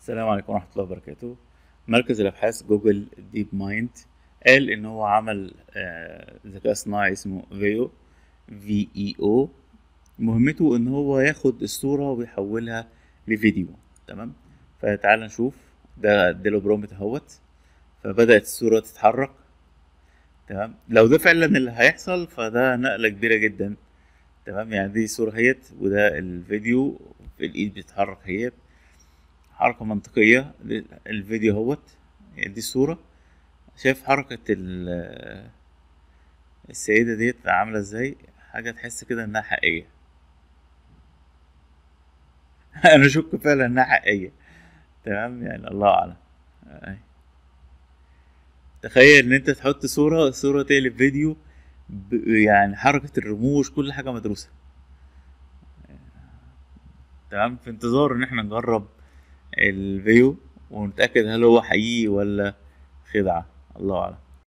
السلام عليكم ورحمة الله وبركاته مركز الأبحاث جوجل ديب مايند قال إن هو عمل آه، ذكاء صناعي اسمه فيو في اي او مهمته إن هو ياخد الصورة ويحولها لفيديو تمام فتعال نشوف ده اديله برومت اهوت فبدأت الصورة تتحرك تمام لو ده فعلا اللي هيحصل فده نقلة كبيرة جدا تمام يعني دي صورة هيت وده الفيديو في الإيد بتتحرك هيت حركة منطقية الفيديو اهوت يعني دي الصورة شايف حركة ال- السيدة ديت عاملة ازاي حاجة تحس كده انها حقيقية انا اشك فعلا انها حقيقية تمام يعني الله اعلم أي. تخيل ان انت تحط صورة صورة تقلب فيديو ب... يعني حركة الرموش كل حاجة مدروسة تمام في انتظار ان احنا نجرب الفيديو ونتأكد هل هو حقيقي ولا خدعة الله أعلم